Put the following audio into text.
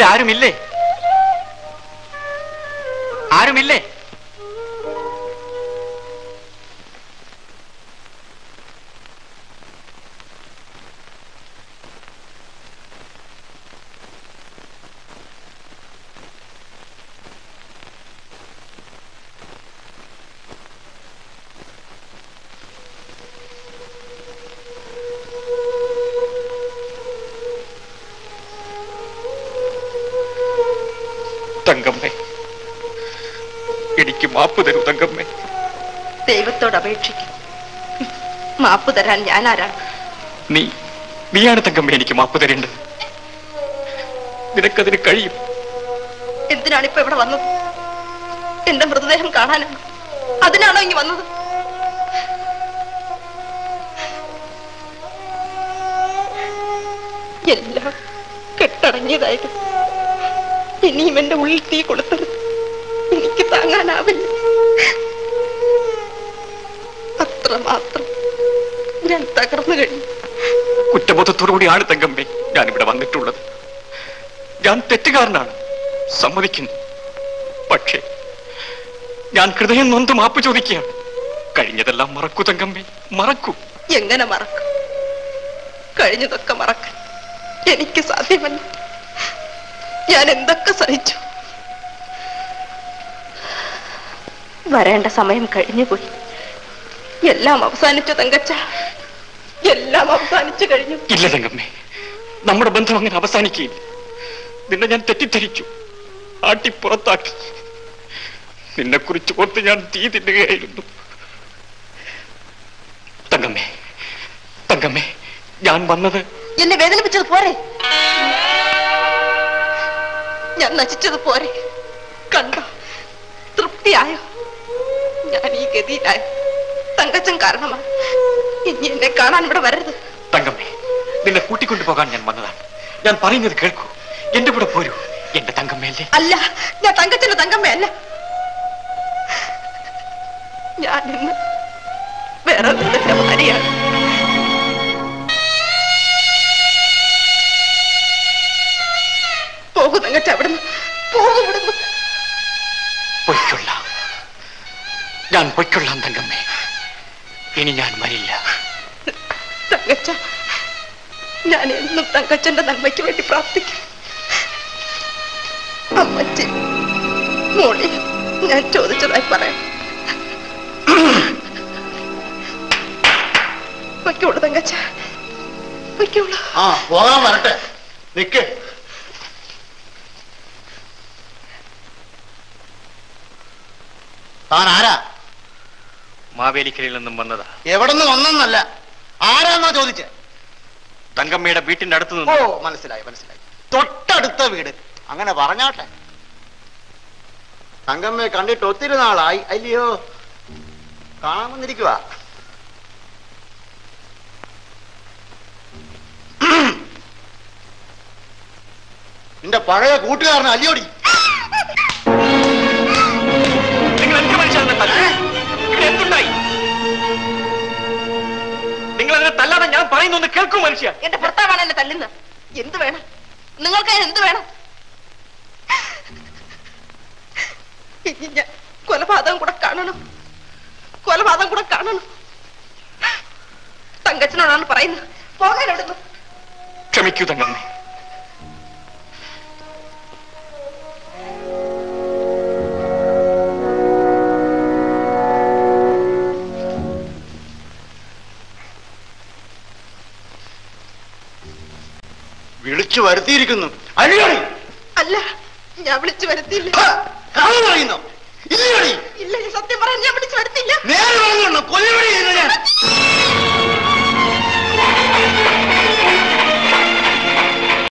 ഇവിടെ ആരുമില്ലേ ആരുമില്ലേ തങ്കമ്മേ എനിക്ക് മാപ്പ് തരൂ തങ്കമ്മേ ദൈവത്തോട് അപേക്ഷിക്കും മാപ്പ് തരാൻ ഞാൻ ആരാണ് നീ നീയാണ് തങ്കമ്മ എനിക്ക് മാപ്പ് തരേണ്ടത് നിനക്കതിന് കഴിയും എന്തിനാണ് ഇപ്പൊ ഇവിടെ വന്നത് എന്റെ മൃതദേഹം കാണാനാണ് അതിനാണോ ഇനി വന്നത് എല്ലാം കെട്ടടങ്ങിയതായിരുന്നു ഇനിയും എന്റെ ഉള്ളിൽ തീ കൊടുത്തത് എനിക്ക് താങ്ങാനാവില്ല അത്രമാത്രം ഞാൻ തകർന്നു കഴിഞ്ഞു കുറ്റബോധത്തോടുകൂടിയാണ് തങ്കമ്മേ ഞാൻ ഇവിടെ വന്നിട്ടുള്ളത് ഞാൻ തെറ്റുകാരനാണ് സമ്മതിക്കുന്നു പക്ഷേ ഞാൻ ഹൃദയം നൊന്ത് മാപ്പ് ചോദിക്കുകയാണ് കഴിഞ്ഞതെല്ലാം മറക്കൂ തങ്കമ്മേ മറക്കൂ എങ്ങനെ മറക്കും കഴിഞ്ഞതൊക്കെ മറക്കാൻ എനിക്ക് സാധ്യമല്ല ഞാൻ എന്തൊക്കെ സഹിച്ചു വരേണ്ട സമയം കഴിഞ്ഞുപോയി എല്ലാം അവസാനിച്ചു തങ്കച്ച എല്ലാം അവസാനിച്ചു കഴിഞ്ഞു ഇല്ല തങ്കമ്മേ നമ്മുടെ ബന്ധം അങ്ങനെ അവസാനിക്കുകയില്ല നിന്നെ ഞാൻ തെറ്റിദ്ധരിച്ചു ആട്ടി പുറത്താക്കി നിന്നെ കുറിച്ച് ഓർത്ത് ഞാൻ തീ തിന്നുകയായിരുന്നു തങ്കമ്മേ തങ്കമ്മേ ഞാൻ വന്നത് എന്നെ വേദനിപ്പിച്ചത് പോരെ ഞാൻ നശിച്ചത് പോരെ കണ്ടോ തൃപ്തിയായോ ഞാൻ ഈ ഗതിയിലായ തങ്കച്ചൻ കാരണമാണ് ഇനി എന്നെ കാണാൻ ഇവിടെ വരരുത് തങ്കമ്മേ നിന്നെ കൂട്ടിക്കൊണ്ടു പോകാൻ ഞാൻ വന്നതാണ് ഞാൻ പറയുന്നത് കേൾക്കൂ എന്റെ കൂടെ പോരൂ എന്റെ തങ്കമ്മയല്ലേ അല്ല ഞാൻ തങ്കച്ചന്റെ തങ്കമ്മയല്ല ഞാൻ ഇന്ന് വേറെ ഒരുത്തന്റെ ഭാര്യയാണ് പോകൂ തങ്കച്ച അവിടുന്ന് പോകും ഇവിടുന്ന് പൊയ്ക്കൊള്ളാം ഞാൻ പൊയ്ക്കൊള്ളാം തങ്കമ്മേ ഇനി ഞാൻ വരില്ല തങ്കച്ച ഞാൻ എന്നും തങ്കച്ചന്റെ നന്മയ്ക്ക് വേണ്ടി പ്രാർത്ഥിക്കും അമ്മച്ചി മോളി ഞാൻ ചോദിച്ചതായി പറയാം വയ്ക്കോളൂ തങ്കച്ച വയ്ക്കോളൂ ആ പോകാൻ വരട്ടെ നിക്ക് താൻ ആരാ മാവേലിക്കരയിൽ നിന്നും വന്നതാ എവിടെ നിന്ന് വന്നെന്നല്ല ആരാന്നാ ചോദിച്ചേ തങ്കമ്മയുടെ വീട്ടിന്റെ അടുത്ത് ഓ നിന്ന് മനസ്സിലായി മനസ്സിലായി തൊട്ടടുത്ത വീട് അങ്ങനെ പറഞ്ഞാട്ടെ തങ്കമ്മയെ കണ്ടിട്ട് ഒത്തിരി നാളായി അല്ലയോ കാണാൻ വന്നിരിക്കുക നിന്റെ പഴയ കൂട്ടുകാരൻ അല്ലയോടി നിങ്ങൾ എന്ത് മനുഷ്യനെ തല്ലി ഇവിടെ എന്തുണ്ടായി നിങ്ങൾ അതിനെ തല്ലാതെ ഞാൻ പറയുന്നൊന്ന് കേൾക്കൂ മനുഷ്യ എന്റെ ഭർത്താവാണ് എന്നെ തല്ലുന്നത് എന്ത് വേണം നിങ്ങൾക്ക് അതിന് എന്ത് വേണം ഇനി ഞാൻ കൊലപാതകം കൂടെ കാണണം കൊലപാതകം കൂടെ കാണണം തങ്കച്ചനോടാണ് പറയുന്നത് പോകാൻ എവിടുന്നു ക്ഷമിക്കൂ തങ്കമ്മേ വിളിച്ചു വരുത്തിയിരിക്കുന്നു അല്ലയോടി അല്ല ഞാൻ വിളിച്ചു വരുത്തിയില്ല കഥ പറയുന്നു ഇല്ലയോടി ഇല്ല ഈ സത്യം പറയാൻ ഞാൻ വിളിച്ചു വരുത്തില്ല നേരെ പറഞ്ഞു കൊല്ലുപടി ചെയ്യുന്നു ഞാൻ